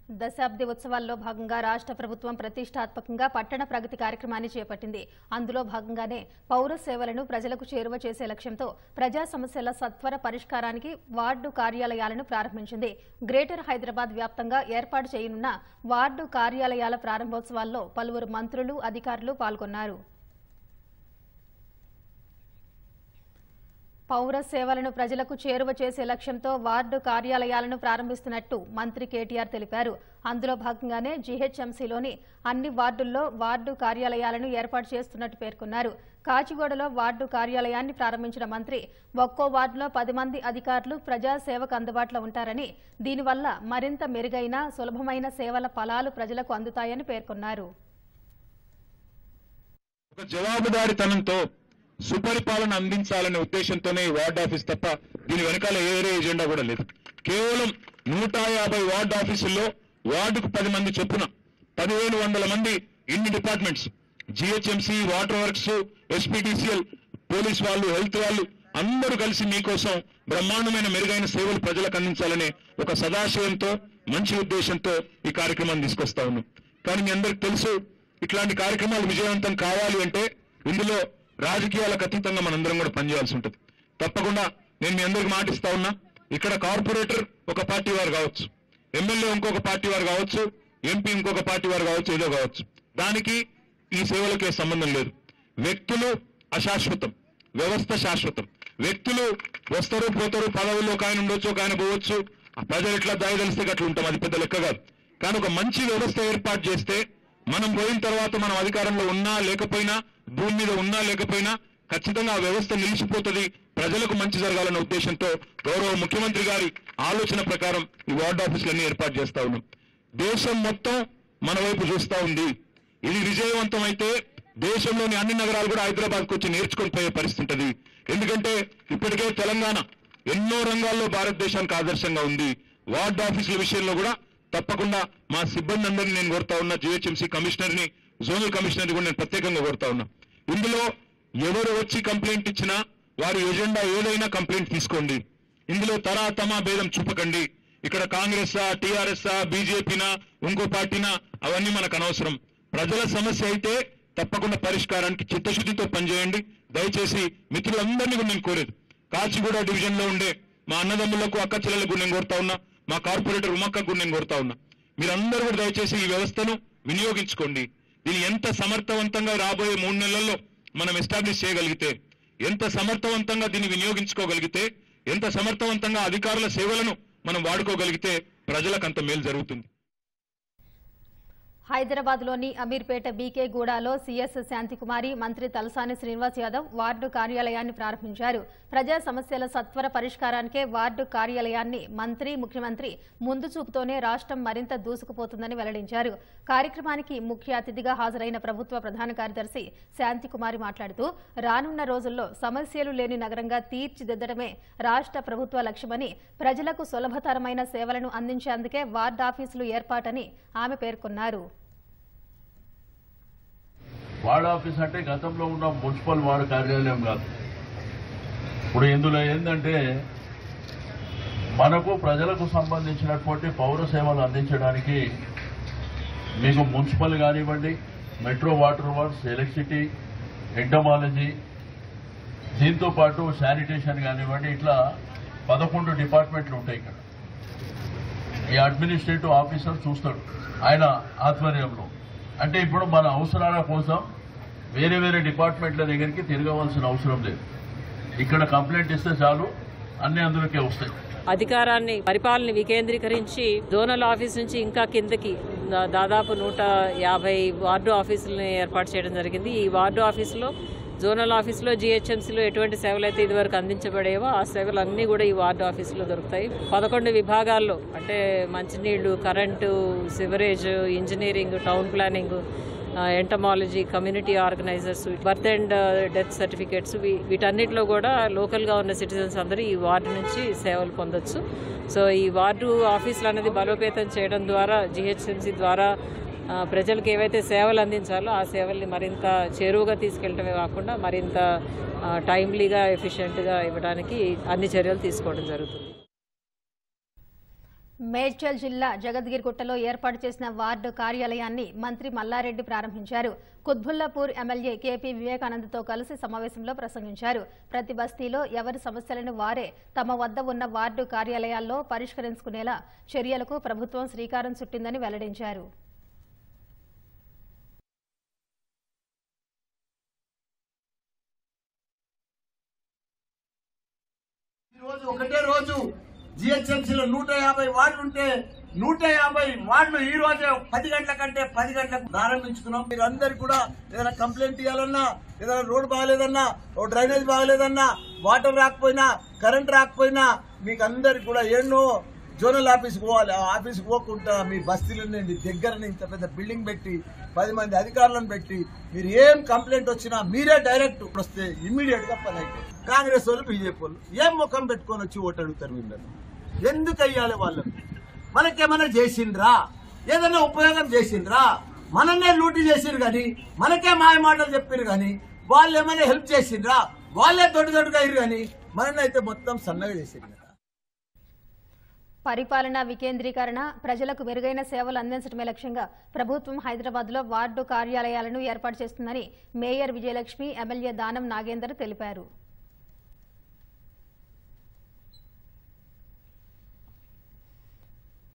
దశాబ్ది ఉత్సవాల్లో భాగంగా రాష్ట్ర ప్రభుత్వం ప్రతిష్టాత్మకంగా పట్టణ ప్రగతి కార్యక్రమాన్ని చేపట్టింది అందులో భాగంగానే పౌర సేవలను ప్రజలకు చేరువ చేసే లక్ష్యంతో ప్రజా సమస్యల సత్వర పరిష్కారానికి వార్డు కార్యాలయాలను ప్రారంభించింది గ్రేటర్ హైదరాబాద్ వ్యాప్తంగా ఏర్పాటు చేయనున్న వార్డు కార్యాలయాల ప్రారంభోత్సవాల్లో పలువురు మంత్రులు అధికారులు పాల్గొన్నారు పౌర సేవలను ప్రజలకు చేరువ చేసే లక్ష్యంతో వార్డు కార్యాలయాలను ప్రారంభిస్తున్నట్టు మంత్రి కేటీఆర్ తెలిపారు అందులో భాగంగానే జీహెచ్ఎంసీలోని అన్ని వార్డుల్లో వార్డు కార్యాలయాలను ఏర్పాటు చేస్తున్నట్టు పేర్కొన్నారు కాచిగూడలో వార్డు కార్యాలయాన్ని ప్రారంభించిన మంత్రి ఒక్కో వార్డులో పది మంది అధికారులు ప్రజా సేవకు అందుబాటులో ఉంటారని దీనివల్ల మరింత మెరుగైన సులభమైన సేవల ఫలాలు ప్రజలకు అందుతాయని పేర్కొన్నారు ఒక జవాబుదారితనంతో సుపరిపాలన అందించాలనే ఉద్దేశంతోనే ఈ వార్డ్ ఆఫీస్ తప్ప దీని వెనకాల ఏరే ఎజెండా కూడా లేదు కేవలం నూట యాభై వార్డ్ ఆఫీసుల్లో వార్డుకు పది మంది చొప్పున పదిహేను వందల మంది ఇన్ని departments GHMC water works SPDCL police వాళ్ళు హెల్త్ వాళ్ళు అందరూ కలిసి మీకోసం బ్రహ్మాండమైన మెరుగైన సేవలు ప్రజలకు అందించాలనే ఒక సదాశయంతో మంచి ఉద్దేశంతో ఈ కార్యక్రమాన్ని తీసుకొస్తా ఉన్నాం కానీ మీ అందరికి తెలుసు ఇట్లాంటి కార్యక్రమాలు విజయవంతం కావాలి అంటే ఇందులో రాజకీయాలకు అతీతంగా మనందరం కూడా పనిచేయాల్సి ఉంటుంది తప్పకుండా నేను మీ అందరికి మాటిస్తా ఉన్నా ఇక్కడ కార్పొరేటర్ ఒక పార్టీ వారు కావచ్చు ఎమ్మెల్యే ఇంకొక పార్టీ వారు కావచ్చు ఎంపీ ఇంకొక పార్టీ వారు కావచ్చు ఏదో కావచ్చు దానికి ఈ సేవలకే సంబంధం లేదు వ్యక్తులు అశాశ్వతం వ్యవస్థ శాశ్వతం వ్యక్తులు వస్తారు పోతారు పదవుల్లో ఒక ఆయన ఉండొచ్చు ఒక ఆయన పోవచ్చు ఆ ప్రజలు ఎట్లా దాయి తెలిస్తే అట్లా ఉంటాం అది పెద్ద లెక్క కాదు కానీ ఒక మంచి వ్యవస్థ ఏర్పాటు చేస్తే మనం పోయిన తర్వాత మనం అధికారంలో ఉన్నా లేకపోయినా భూమి మీద ఉన్నా లేకపోయినా ఖచ్చితంగా ఆ వ్యవస్థ నిలిచిపోతుంది ప్రజలకు మంచి జరగాలన్న ఉద్దేశంతో గౌరవ ముఖ్యమంత్రి గారి ఆలోచన ప్రకారం ఈ వార్డ్ ఆఫీసులన్నీ ఏర్పాటు చేస్తా ఉన్నాం దేశం మొత్తం మన వైపు చూస్తా ఉంది ఇది విజయవంతం అయితే దేశంలోని అన్ని నగరాలు కూడా హైదరాబాద్కు వచ్చి నేర్చుకొని పోయే పరిస్థితి ఉంటుంది ఎందుకంటే ఇప్పటికే తెలంగాణ ఎన్నో రంగాల్లో భారతదేశానికి ఆదర్శంగా ఉంది వార్డ్ ఆఫీసుల విషయంలో కూడా తప్పకుండా మా సిబ్బంది అందరినీ నేను కోరుతా ఉన్నా జిహెచ్ఎంసీ కమిషనర్ ని జోనల్ కమిషనర్ కూడా నేను ప్రత్యేకంగా కోరుతా ఉన్నా ఇందులో ఎవరు వచ్చి కంప్లైంట్ ఇచ్చినా వారి ఎజెండా ఏదైనా కంప్లైంట్ తీసుకోండి ఇందులో తరా తమా భేదం చూపకండి ఇక్కడ కాంగ్రెస్ టీఆర్ఎస్ బీజేపీనా ఇంకో పార్టీనా అవన్నీ మనకు అనవసరం ప్రజల సమస్య అయితే తప్పకుండా పరిష్కారానికి చిత్తశుద్ధితో పనిచేయండి దయచేసి మిత్రులందరినీ కూడా నేను కోరేది కాచిగూడ డివిజన్ లో ఉండే మా అన్నదమ్ములకు అక్క చెల్లెలకు నేను కోరుతా ఉన్నా మా కార్పొరేటర్ ఉమక్కకు నేను కోరుతా ఉన్నా మీరందరూ కూడా దయచేసి ఈ వ్యవస్థను వినియోగించుకోండి దీన్ని ఎంత సమర్థవంతంగా రాబోయే మూడు నెలల్లో మనం ఎస్టాబ్లిష్ చేయగలిగితే ఎంత సమర్థవంతంగా దీన్ని వినియోగించుకోగలిగితే ఎంత సమర్థవంతంగా అధికారుల సేవలను మనం వాడుకోగలిగితే ప్రజలకు అంత మేలు జరుగుతుంది హైదరాబాద్లోని అమీర్పేట బీకే గూడాలో సీఎస్ శాంతికుమారి మంత్రి తలసాని శ్రీనివాస్ యాదవ్ వార్డు కార్యాలయాన్ని ప్రారంభించారు ప్రజా సమస్యల సత్వర పరిష్కారానికే వార్డు కార్యాలయాన్ని మంత్రి ముఖ్యమంత్రి ముందు చూపుతోనే రాష్ట్రం మరింత దూసుకుపోతుందని వెల్లడించారు కార్యక్రమానికి ముఖ్య అతిథిగా హాజరైన ప్రభుత్వ ప్రధాన కార్యదర్శి శాంతికుమారి మాట్లాడుతూ రానున్న రోజుల్లో సమస్యలు లేని నగరంగా తీర్చిదిద్దడమే రాష్ట్ర ప్రభుత్వ లక్ష్యమని ప్రజలకు సులభతరమైన సేవలను అందించేందుకే వార్డు ఆఫీసులు ఏర్పాటని ఆమె పేర్కొన్నారు వార్డ్ ఆఫీస్ అంటే గతంలో ఉన్న మున్సిపల్ వార్డు కార్యాలయం కాదు ఇప్పుడు ఇందులో ఏంటంటే మనకు ప్రజలకు సంబంధించినటువంటి పౌర సేవలు అందించడానికి మీకు మున్సిపల్ కానివ్వండి metro water works electricity entomology దీంతో పాటు శానిటేషన్ కానివ్వండి ఇట్లా పదకొండు డిపార్ట్మెంట్లు ఉంటాయి ఇక్కడ ఈ అడ్మినిస్ట్రేటివ్ ఆఫీసర్ చూస్తాడు ఆయన ఆధ్వర్యంలో అంటే ఇప్పుడు మన అవసరాల కోసం వేరే వేరే డిపార్ట్మెంట్ల దగ్గరికి తిరగవలసిన అవసరం లేదు ఇక్కడ కంప్లైంట్ ఇస్తే చాలు అన్ని అందులోకే వస్తాయి అధికారాన్ని పరిపాలన వికేంద్రీకరించి జోనల్ ఆఫీస్ నుంచి ఇంకా కిందకి దా- దాదాపు నూట యాభై వార్డు ఆఫీసులను ఏర్పాటు చేయడం జరిగింది ఈ వార్డు ఆఫీసులో జోనల్ ఆఫీసులో జిహెచ్ఎంసీలో ఎటువంటి సేవలు అయితే ఇదివరకు అందించబడేవో ఆ సేవలు అన్నీ కూడా ఈ వార్డు ఆఫీసులో దొరుకుతాయి పదకొండు విభాగాల్లో అంటే మంచినీళ్లు current sewerage engineering town planning entomology community organisers birth and death certificates వీటన్నిటిలో కూడా లోకల్గా ఉన్న సిటిజన్స్ అందరూ ఈ వార్డు నుంచి సేవలు పొందొచ్చు సో ఈ వార్డు ఆఫీసులు అనేది బలోపేతం చేయడం ద్వారా జిహెచ్ఎంసీ ద్వారా ఆ, ప్రజలకు ఏవైతే సేవలు అందించాలో ఆ సేవల్ని మరింత చేరువుగా తీసుకెళ్ళటమే కాకుండా మరింత ఆ, టైమ్లీగా ఎఫిషియెంట్గా ఇవ్వడానికి అన్ని చర్యలు తీసుకోవడం జరుగుతుంది మేడ్చల్ జిల్లా జగద్గిరిగుట్టలో ఏర్పాటు చేసిన వార్డు కార్యాలయాన్ని మంత్రి మల్లారెడ్డి ప్రారంభించారు కుత్బుల్లాపూర్ ఎమ్మెల్యే కేపీ వివేకానందతో కలిసి సమావేశంలో ప్రసంగించారు ప్రతి బస్తీలో ఎవరి సమస్యలను వారే తమ వద్ద ఉన్న వార్డు కార్యాలయాల్లో పరిష్కరించుకునేలా చర్యలకు ప్రభుత్వం శ్రీకారం చుట్టిందని వెల్లడించారు ఈ రోజు ఒకటే రోజు జిహెచ్ఎంసీలో నూట యాభై వార్డులు ఉంటే నూట యాభై వార్డులు ఈ రోజే పది గంటల కంటే పది గంటలకు ప్రారంభించుకున్నాం మీరు అందరు కూడా ఏదైనా కంప్లైంట్ ఇవ్వాలన్నా ఏదైనా రోడ్ బాగలేదన్నా ఓ డ్రైనేజ్ బాగలేదన్నా వాటర్ రాకపోయినా కరెంట్ రాకపోయినా మీకు అందరికి కూడా ఎన్నో జోనల్ ఆఫీస్ పోవాలి ఆ ఆఫీస్ పోకుండా మీ బస్తీలో నుండి దగ్గరనే ఇంత పెద్ద బిల్డింగ్ పెట్టి పది మంది అధికారులను పెట్టి మీరు ఏం కంప్లైంట్ వచ్చినా మీరే డైరెక్ట్ వస్తే ఇమ్మీడియట్ గా పని అయిపోతుంది కాంగ్రెస్ వాళ్ళు బీజేపీ వాళ్ళు ఏం ముఖం పెట్టుకొని వచ్చి ఓటు అడుగుతారు వీళ్ళని ఎందుకు అయ్యాలి వాళ్ళని మనకేమైనా చేసిండ్రా ఏదైనా ఉపయోగం చేసిండ్రా మనన్నే లూటీ చేసిరు గాని మనకే మాయ మాటలు చెప్పారు గాని వాళ్ళు ఏమైనా హెల్ప్ చేసిండ్రా వాళ్ళే దొడ్డు దొడ్డుగా అయ్యారు గాని మననైతే మొత్తం సన్నగా చేసిండ్రు కదా పరిపాలనా వికేంద్రీకరణ ప్రజలకు మెరుగైన సేవలు అందించడమే లక్ష్యంగా ప్రభుత్వం హైదరాబాద్ లో వార్డు కార్యాలయాలను ఏర్పాటు చేస్తుందని మేయర్ విజయలక్ష్మి ఎమ్మెల్యే దానం నాగేందర్ తెలిపారు